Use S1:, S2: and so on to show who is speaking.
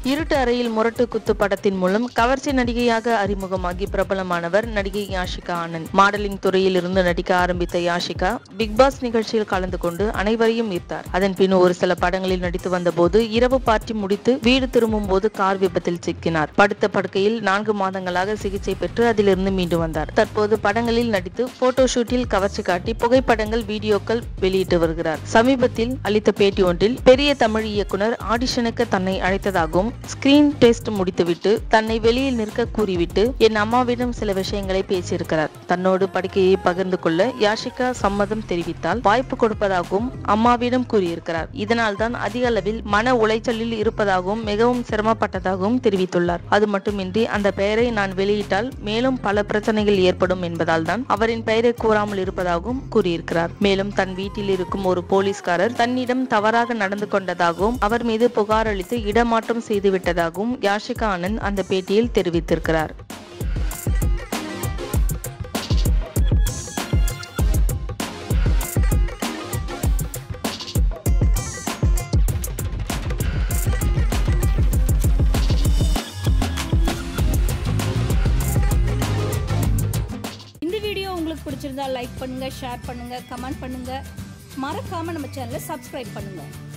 S1: இருட்டு அறையில் முரட்டு குத்து படத்தின் மூலம் கவர்ச்சி நடிகையாக அறிமுகமாகி பிரபலமானவர் நடிகை யாஷிகா ஆனந்த் மாடலிங் துறையில் இருந்து நடிக்க ஆரம்பித்த யாஷிகா பிக் பாஸ் நிகழ்ச்சியில் கலந்து கொண்டு அனைவரையும் ஈர்த்தார் அதன் பின் ஒரு சில படங்களில் நடித்து வந்தபோது இரவு பார்ட்டி முடித்து வீடு திரும்பும் போது கார் விபத்தில் சிக்கினார் படுத்த படுக்கையில் நான்கு மாதங்களாக சிகிச்சை பெற்று அதிலிருந்து மீண்டு வந்தார் தற்போது படங்களில் நடித்து போட்டோ ஷூட்டில் கவர்ச்சி காட்டி புகைப்படங்கள் வீடியோக்கள் வெளியிட்டு வருகிறார் சமீபத்தில் அளித்த பேட்டி ஒன்றில் பெரிய தமிழ் இயக்குனர் ஆடிஷனுக்கு தன்னை அழைத்ததாகவும் ஸ்கிரீன் டெஸ்ட் முடித்துவிட்டு தன்னை வெளியில் நிற்க கூறிவிட்டு என் அம்மாவிடம் சில விஷயங்களை பேசியிருக்கிறார் தன்னோடு படுக்கையை பகிர்ந்து கொள்ள யாஷிகா சம்மதம் தெரிவித்தால் வாய்ப்பு கொடுப்பதாகவும் அம்மாவிடம் கூறியிருக்கிறார் இதனால் தான் அதிக அளவில் மன உளைச்சலில் இருப்பதாகவும் மிகவும் சிரமப்பட்டதாகவும் தெரிவித்துள்ளார் அது மட்டுமின்றி அந்த பெயரை நான் வெளியிட்டால் மேலும் பல பிரச்சனைகள் ஏற்படும் என்பதால் தான் அவரின் பெயரை கூறாமல் இருப்பதாகவும் கூறியிருக்கிறார் மேலும் தன் வீட்டில் இருக்கும் ஒரு போலீஸ்காரர் தன்னிடம் தவறாக நடந்து கொண்டதாகவும் அவர் மீது புகார் அளித்து இடமாற்றம் செய்து விட்டதாகவும் யாஷிகா ஆனந்த் அந்த பேட்டியில் தெரிவித்திருக்கிறார்
S2: இந்த வீடியோ உங்களுக்கு பிடிச்சிருந்தா லைக் பண்ணுங்க ஷேர் பண்ணுங்க கமெண்ட் பண்ணுங்க மறக்காம நம்ம சேனலை சப்ஸ்கிரைப் பண்ணுங்க